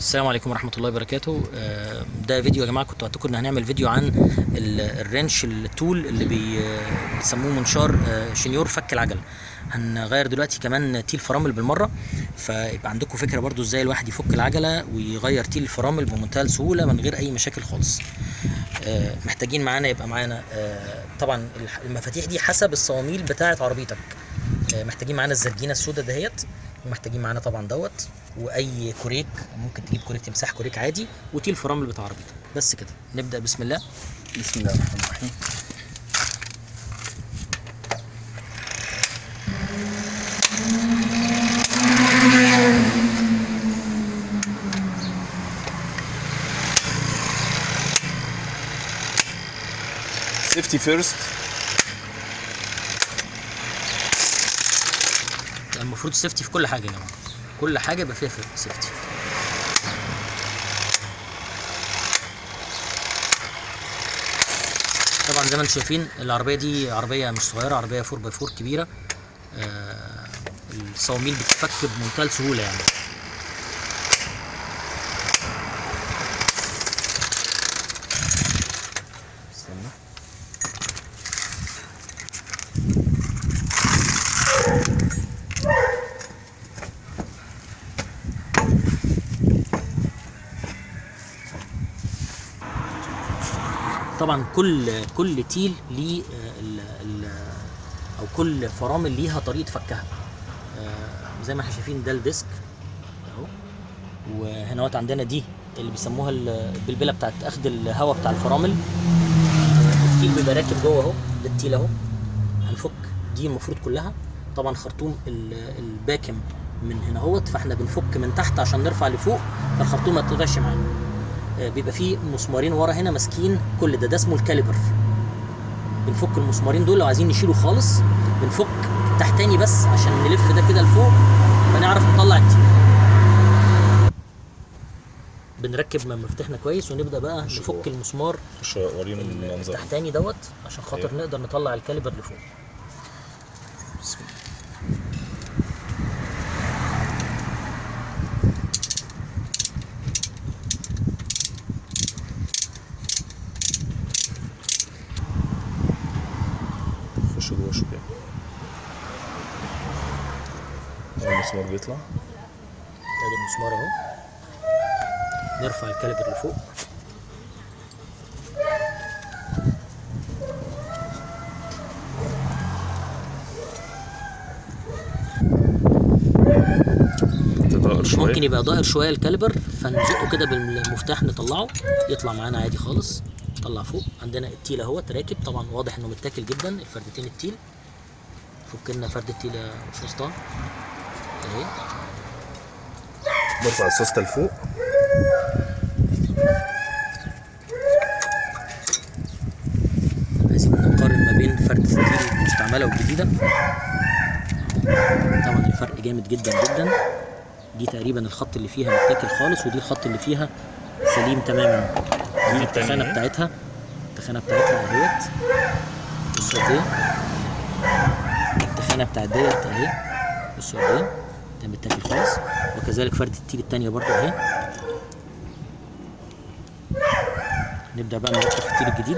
السلام عليكم ورحمة الله وبركاته آه، ده فيديو يا جماعة كنت وعدتكم ان هنعمل فيديو عن ال- الرنش التول اللي بي- آه، بيسموه منشار آه، شنيور فك العجل هنغير دلوقتي كمان تيل فرامل بالمرة فيبقى عندكم فكرة برضو ازاي الواحد يفك العجلة ويغير تيل الفرامل بمنتهى السهولة من غير اي مشاكل خالص آه، محتاجين معانا يبقى معانا آه، طبعا الح- المفاتيح دي حسب الصواميل بتاعة عربيتك آه، محتاجين معانا الزرجينة السوداء دهيت ومحتاجين معانا طبعا دوت واي كوريك ممكن تجيب كوريك تمساح كوريك عادي وتيل فرامل بتاع عربيتك بس كده نبدا بسم الله بسم الله الرحمن الرحيم سيفتي فيرست المفروض سيفتي في كل حاجه يا جماعه كل حاجه يبقى فيها سيفتي طبعا زي ما انتم شايفين العربيه دي عربيه مش صغيره عربيه 4 باي 4 كبيره آه الصواميل بتتفك بمنتهى السهوله يعني استنى طبعا كل كل تيل ليه آه، ال ال او كل فرامل ليها طريقه فكها آه، زي ما احنا شايفين ده الديسك اهو وهنا وقت عندنا دي اللي بيسموها ال- البلبله بتاعت اخد الهواء بتاع الفرامل آه، التيل بيبقى راكب جوه اهو ده التيل اهو هنفك دي المفروض كلها طبعا خرطوم ال- الباكم من هنا اهوت فاحنا بنفك من تحت عشان نرفع لفوق فالخرطوم ما يتقطعش معانا آه، بيبقى فيه مسمارين ورا هنا ماسكين كل ده ده اسمه الكاليبر بنفك المسمارين دول لو عايزين نشيله خالص بنفك تحتاني بس عشان نلف ده كده لفوق فنعرف نطلع التيل بنركب مفتاحنا كويس ونبدا بقى مش نفك جوه. المسمار مش وريهم المنظر تحتاني دوت عشان خاطر أيوة. نقدر نطلع الكاليبر لفوق بسم الله خش جوه شوية أول المسمار بيطلع ادي المسمار اهو نرفع الكاليبر لفوق تدقر شوية ممكن يبقى ضائر شويه الكاليبر فنزقه كده بالمفتاح نطلعه يطلع معانا عادي خالص نطلع فوق عندنا التيل اهوت راكب طبعا واضح انه متاكل جدا الفردتين التيل فك لنا فرد التيل يا مش وسطها اهي برفع السوسته لفوق عايزين نقارن ما بين فردة التيل المستعملة والجديدة طبعا الفرق جامد جدا جدا دي تقريبا الخط اللي فيها متاكل خالص ودي الخط اللي فيها سليم تماما دي دي التخانة التانية. بتاعتها التخانة بتاعتها اهيت بصوا قد ايه التخانة بتاعت ديت اهي بصوا قد ايه ده متاكل خالص وكذلك فردة التيل التانية برضو اهي نبدأ بقى نركب في التيل الجديد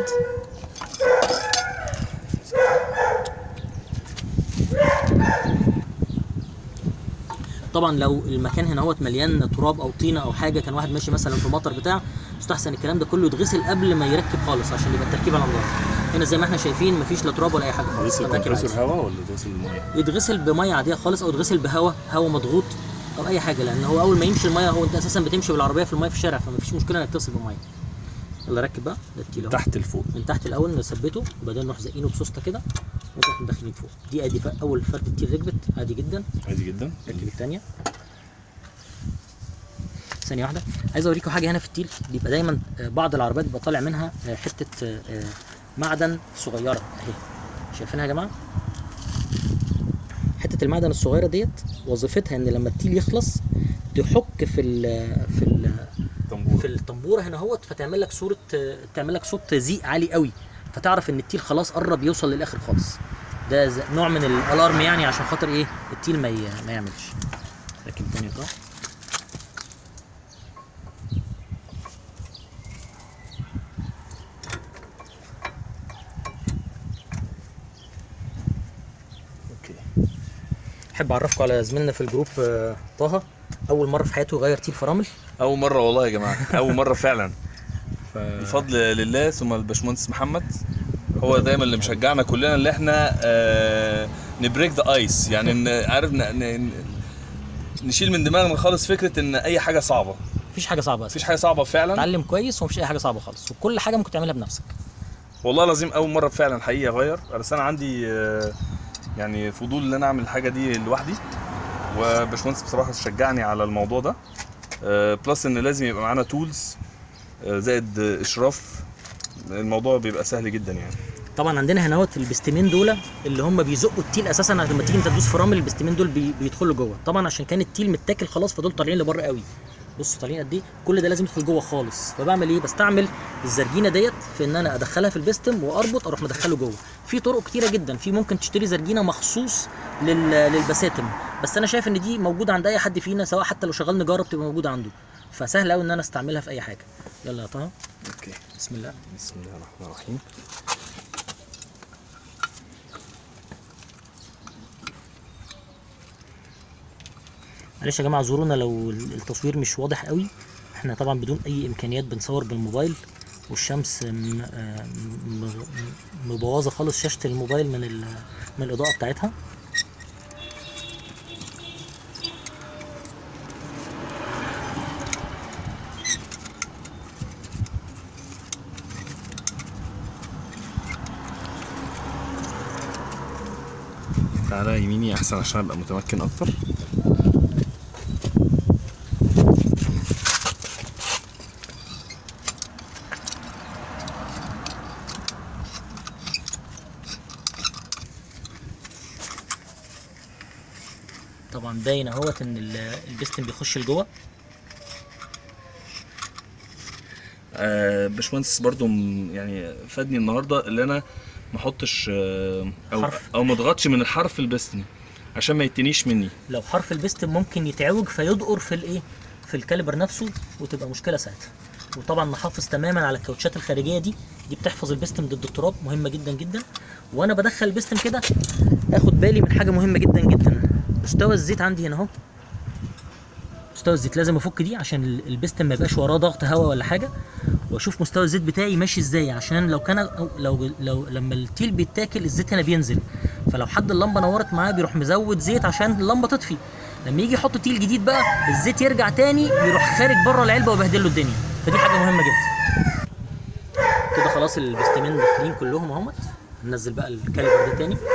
طبعا لو المكان هنا هوت مليان تراب او طينه او حاجه كان واحد ماشي مثلا في مطر بتاع يستحسن الكلام ده كله يتغسل قبل ما يركب خالص عشان يبقى التركيبه على نظافه هنا زي ما احنا شايفين مفيش لا تراب ولا اي حاجه خالص يغسل فالراكب عادي. كمبريسور هواء ولا يغسل المية؟ يتغسل بميه عاديه خالص او يتغسل بهواء هواء مضغوط او اي حاجه لان هو اول ما يمشي الميه هو انت اساسا بتمشي بالعربيه في الميه في الشارع فمفيش مشكله انك تغسل بميه يلا ركب بقى ده التيل اهو تحت لفوق من تحت الاول نثبته وبعدين نروح زقينه بسوسته كده ونروح مدخلين فوق دي ادي ف- اول فرد التيل ركبت عادي جدا عادي جدا ركب الثانيه ثانيه واحده عايز اوريكم حاجه هنا في التيل بيبقى دايما آه، بعض العربيات بيبقى طالع منها آه، حته آه، آه، معدن صغيره اهي شايفينها يا جماعه حته المعدن الصغيره ديت وظيفتها ان لما التيل يخلص تحك في ال في ال طنبور في الطنبوره هنا اهوت فتعمل لك صوره تعمل لك صوت زيق عالي قوي فتعرف ان التيل خلاص قرب يوصل للاخر خالص ده ز- نوع من الالارم يعني عشان خاطر ايه التيل ما ي- ما يعملش ركب تاني بقى احب اعرفكم على زميلنا في الجروب آه، طه اول مره في حياته يغير تيل فرامل اول مره والله يا جماعه اول مره فعلا بفضل لله ثم الباشمهندس محمد هو دايما اللي مشجعنا كلنا اللي احنا آه نبريك ذا ايس يعني ن- عارف ن- ن- نشيل من دماغنا خالص فكره ان اي حاجه صعبه مفيش حاجه صعبه مفيش اساسا حاجه صعبه فعلا اتعلم كويس ومفيش اي حاجه صعبه خالص وكل حاجه ممكن تعملها بنفسك والله العظيم اول مره فعلا حقيقه اغير بس انا عندي آه، يعني فضول ان انا اعمل الحاجه دي لوحدي وباشمهندس بصراحه شجعني على الموضوع ده آه، بلس ان لازم يبقى معانا تولز زائد آه، اشراف الموضوع بيبقى سهل جدا يعني طبعا عندنا هنا اهوت البستمين دول اللي هم بيزقوا التيل اساسا لما تيجي انت تدوس فرامل البستمين دول بي- بيدخلوا جوه طبعا عشان كان التيل متاكل خلاص فدول طالعين لبره قوي بصوا طالعين قد ايه كل ده لازم يدخل جوه خالص فبعمل ايه بستعمل الزرجينه ديت في ان انا ادخلها في البستم واربط اروح مدخله جوه في طرق كتيره جدا في ممكن تشتري زرجينه مخصوص لل... للبساتم بس انا شايف ان دي موجوده عند اي حد فينا سواء حتى لو شغال نجاره بتبقى موجوده عنده فسهل قوي ان انا استعملها في اي حاجه يلا يا طه اوكي بسم الله بسم الله الرحمن الرحيم معلش يا جماعه زورونا لو التصوير مش واضح قوي احنا طبعا بدون اي امكانيات بنصور بالموبايل والشمس م- آه م- م- مبوظه خالص شاشه الموبايل من ال- من الاضاءه بتاعتها تعالى يميني احسن عشان ابقى متمكن اكتر طبعا باين اهوت ان ال- البستم بيخش لجوه آه باشمهندس برضو م- يعني فادني النهارده اللي انا ما احطش آه او حرف. او ما اضغطش من الحرف البستن عشان ما يتنيش مني لو حرف البستم ممكن يتعوج فيدقر في الايه في الكاليبر نفسه وتبقى مشكله ساعتها وطبعا نحافظ تماما على الكاوتشات الخارجيه دي دي بتحفظ البستم ضد التراب مهمه جدا جدا وانا بدخل البستم كده اخد بالي من حاجه مهمه جدا جدا مستوى الزيت عندي هنا اهو مستوى الزيت لازم افك دي عشان ال- البستم ما يبقاش وراه ضغط هواء ولا حاجه واشوف مستوى الزيت بتاعي ماشي ازاي عشان لو كان أو لو لو لما التيل بيتاكل الزيت هنا بينزل فلو حد اللمبه نورت معاه بيروح مزود زيت عشان اللمبه تطفي لما يجي يحط تيل جديد بقى الزيت يرجع تاني يروح خارج بره العلبه ويبهدل له الدنيا فدي حاجه مهمه جدا كده خلاص البستمين داخلين كلهم اهمت ننزل بقى الكاليبر ده تاني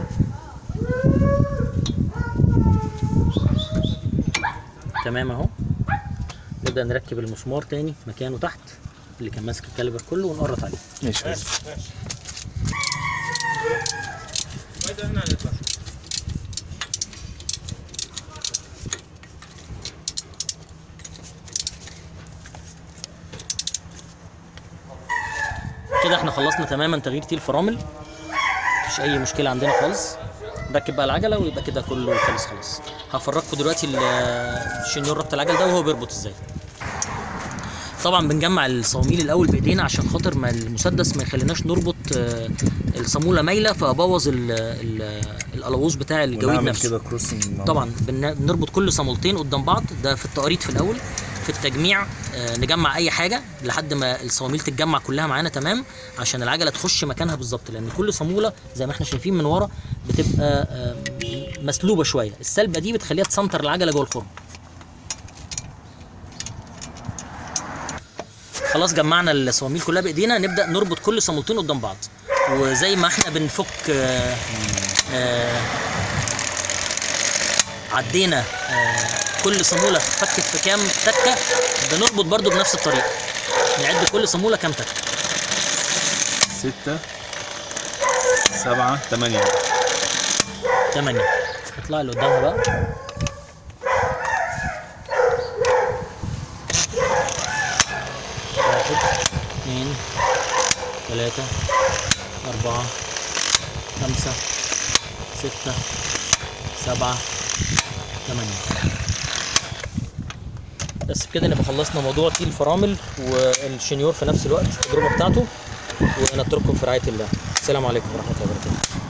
تمام اهو نبدا نركب المسمار تاني مكانه تحت اللي كان ماسك الكاليبر كله ونقرط عليه ماشي كده احنا خلصنا تماما تغيير تيل فرامل مفيش اي مشكله عندنا خالص نركب بقى العجله ويبقى كده كله خلص خلاص هفرجكم دلوقتي ال- الشنيور ربط العجل ده وهو بيربط ازاي طبعا بنجمع الصواميل الاول بايدينا عشان خاطر ما المسدس ما يخليناش نربط آه، الصاموله مايله فابوظ ال- ال- القلاووز بتاع الجويد ونعمل نفسه كده كروسنج طبعا بن- بنربط كل صامولتين قدام بعض ده في التقريط في الاول في التجميع آه، نجمع اي حاجه لحد ما الصواميل تتجمع كلها معانا تمام عشان العجله تخش مكانها بالظبط لان كل صاموله زي ما احنا شايفين من ورا بتبقى آه، مسلوبه شويه السلبه دي بتخليها تسنتر العجله جوه الفرن خلاص جمعنا الصواميل كلها بايدينا نبدا نربط كل صامولتين قدام بعض وزي ما احنا بنفك آه، آه، عدينا آه، كل صاموله فكت في كام تكه بنربط برضو بنفس الطريقه نعد كل صاموله كام تكه ستة سبعة ثمانية 8 اطلع اللي قدامها بقى واحد اثنين ثلاثة أربعة خمسة ستة سبعة ثمانية بس بكده نبقى خلصنا موضوع تيل الفرامل والشنيور في نفس الوقت التجربة بتاعته ونترككم في رعاية الله السلام عليكم ورحمة الله وبركاته